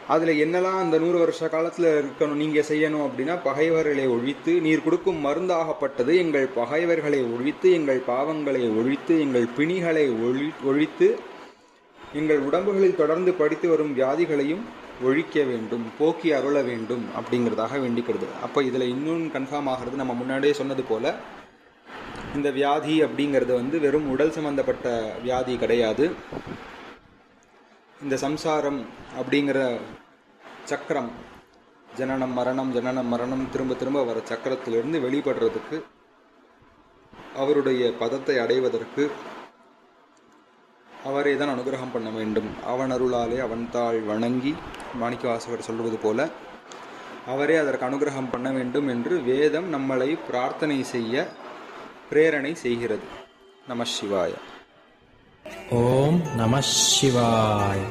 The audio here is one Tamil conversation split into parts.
அதில் என்னெல்லாம் அந்த நூறு வருஷ காலத்தில் இருக்கணும் நீங்கள் செய்யணும் அப்படின்னா பகைவர்களை ஒழித்து நீர் கொடுக்கும் மருந்தாகப்பட்டது எங்கள் பகைவர்களை ஒழித்து எங்கள் பாவங்களை ஒழித்து எங்கள் பிணிகளை ஒழி ஒழித்து எங்கள் உடம்புகளில் தொடர்ந்து படித்து வரும் வியாதிகளையும் ஒழிக்க வேண்டும் போக்கி அருள வேண்டும் அப்படிங்கிறதாக வேண்டிக்கிறது அப்போ இதில் இன்னும் கன்ஃபார்ம் ஆகிறது நம்ம முன்னாடியே சொன்னது போல் இந்த வியாதி அப்படிங்கிறது வந்து வெறும் உடல் சம்பந்தப்பட்ட வியாதி கிடையாது இந்த சம்சாரம் அப்படிங்கிற சக்கரம் ஜனனம் மரணம் ஜனனம் மரணம் திரும்ப திரும்ப வர சக்கரத்திலிருந்து வெளிப்படுறதுக்கு அவருடைய பதத்தை அடைவதற்கு அவரே தான் அனுகிரகம் பண்ண வேண்டும் அவன் அருளாலே அவன் தாள் வணங்கி மாணிக்கவாசகர் சொல்வது போல அவரே அதற்கு அனுகிரகம் பண்ண வேண்டும் என்று வேதம் நம்மளை பிரார்த்தனை செய்ய பிரேரணை செய்கிறது நம சிவாய ஓம் நம சிவாய்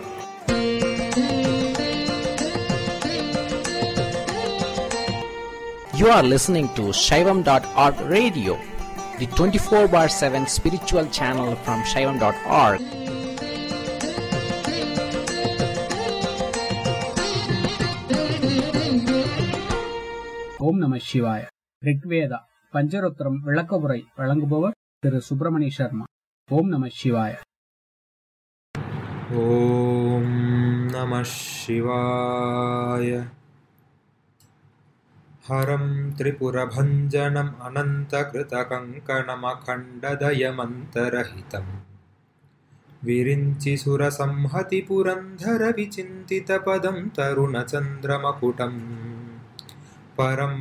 You are listening to Shaivam.org radio, the 24 bar 7 spiritual channel from Shaivam.org. ஓம் நம சிவாய ரிக்வேதா பஞ்சரோத்திரம் விளக்கவுரை வழங்குபவர் திரு சுப்பிரமணிய சர்மா ஓம் நம சிவாய ॐ नमः शिवाय हरं त्रिपुरभञ्जनम् अनन्तकृतकङ्कणमखण्डदयमन्तरहितम् विरिञ्चि सुरसंहति पुरन्धरविचिन्तितपदं तरुणचन्द्रमकुटम् परं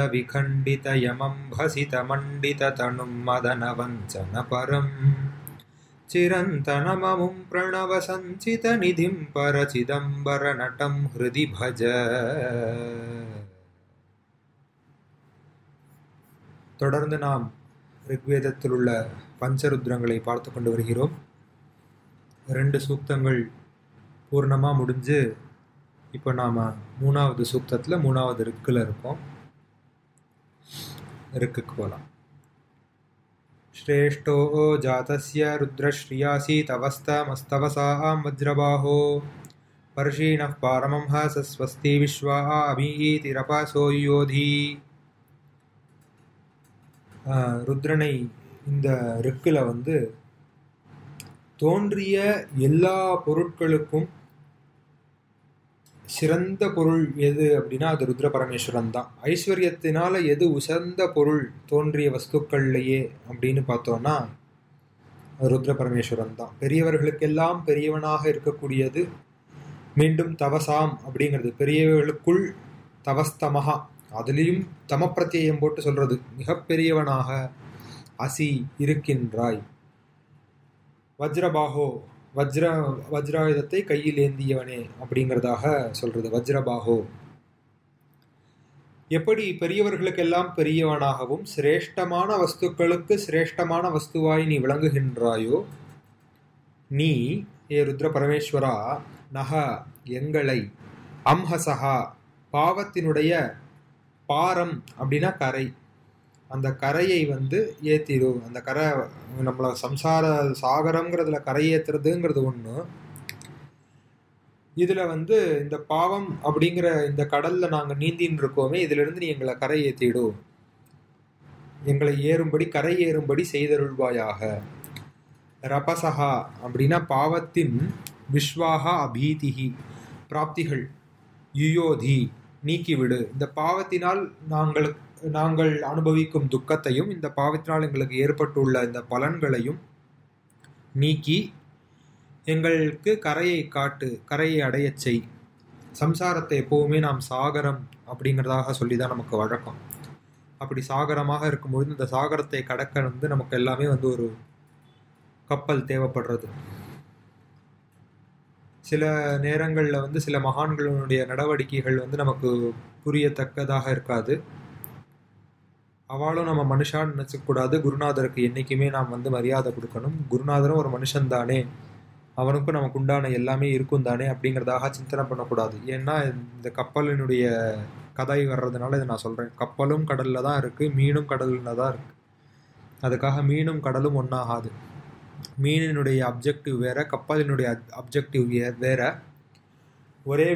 पदविखण्डितयमम्भसितमण्डिततनुं मदनवञ्चनपरम् चिरन्तनममुं प्रणवसञ्चितनिधिं परचिदम्बरनटं हृदि भज தொடர்ந்து நாம் ரிக்வேதத்தில் உள்ள பஞ்சருத்ரங்களை பார்த்து கொண்டு வருகிறோம் ரெண்டு சூக்தங்கள் பூர்ணமாக முடிஞ்சு இப்போ நாம் மூணாவது சூக்தத்தில் மூணாவது ரிக்கில் இருக்கோம் ரிக்குக்கு போகலாம் श्रेष्ठो जातस्य रुद्रश्रियासि तवस्तमस्तवसां वज्रबाहो पर्षीणः पारमं स्वस्ति विश्वा अभीतिरपासो योधी ருத்ரனை இந்த ரிக்கில் வந்து தோன்றிய எல்லா பொருட்களுக்கும் சிறந்த பொருள் எது அப்படின்னா அது ருத்ர பரமேஸ்வரன் தான் ஐஸ்வர்யத்தினால எது உசந்த பொருள் தோன்றிய வஸ்துக்கள்லையே அப்படின்னு பார்த்தோம்னா ருத்ர பரமேஸ்வரன் தான் பெரியவர்களுக்கெல்லாம் பெரியவனாக இருக்கக்கூடியது மீண்டும் தவசாம் அப்படிங்கிறது பெரியவர்களுக்குள் தவஸ்தமகா அதுலேயும் தமப்பிரத்தியம் போட்டு சொல்றது மிகப்பெரியவனாக அசி இருக்கின்றாய் வஜ்ரபாகோ வஜ்ர வஜ்ராயுதத்தை கையில் ஏந்தியவனே அப்படிங்கிறதாக சொல்றது வஜ்ரபாகோ எப்படி பெரியவர்களுக்கெல்லாம் பெரியவனாகவும் சிரேஷ்டமான வஸ்துக்களுக்கு சிரேஷ்டமான வஸ்துவாய் நீ விளங்குகின்றாயோ நீ ஏ ருத்ர பரமேஸ்வரா நக எங்களை அம்ஹசகா பாவத்தினுடைய பாரம் அப்படின்னா கரை அந்த கரையை வந்து ஏற்றிடு அந்த கரை நம்மளை சம்சார சாகரங்கிறதுல கரை ஏற்றுறதுங்கிறது ஒன்று இதில் வந்து இந்த பாவம் அப்படிங்கிற இந்த கடலில் நாங்கள் நீந்தின்னு இருக்கோமே இதிலிருந்து நீ எங்களை கரை ஏற்றிடு எங்களை ஏறும்படி கரை ஏறும்படி செய்தருள்வாயாக ரபசகா அப்படின்னா பாவத்தின் விஸ்வாகா அபீதிகி பிராப்திகள் யுயோதி நீக்கிவிடு இந்த பாவத்தினால் நாங்கள் நாங்கள் அனுபவிக்கும் துக்கத்தையும் இந்த பாவத்தினால் எங்களுக்கு ஏற்பட்டுள்ள இந்த பலன்களையும் நீக்கி எங்களுக்கு கரையை காட்டு கரையை அடையச் செய் சம்சாரத்தை எப்போவுமே நாம் சாகரம் அப்படிங்கிறதாக சொல்லி தான் நமக்கு வழக்கம் அப்படி சாகரமாக இருக்கும்பொழுது இந்த சாகரத்தை கடக்க வந்து நமக்கு எல்லாமே வந்து ஒரு கப்பல் தேவைப்படுறது சில நேரங்களில் வந்து சில மகான்களுடைய நடவடிக்கைகள் வந்து நமக்கு புரியத்தக்கதாக இருக்காது அவளும் நம்ம மனுஷான்னு நினச்சக்கூடாது குருநாதருக்கு என்றைக்குமே நாம் வந்து மரியாதை கொடுக்கணும் குருநாதரும் ஒரு மனுஷன் தானே அவனுக்கும் நமக்கு உண்டான எல்லாமே இருக்கும் தானே அப்படிங்கிறதாக சிந்தனை பண்ணக்கூடாது ஏன்னா இந்த கப்பலினுடைய கதை வர்றதுனால இதை நான் சொல்கிறேன் கப்பலும் கடலில் தான் இருக்குது மீனும் கடலில் தான் இருக்குது அதுக்காக மீனும் கடலும் ஒன்றாகாது மீனினுடைய அப்ஜெக்டிவ் வேற கப்பலினுடைய அப்ஜெக்டிவ் வேற ஒரே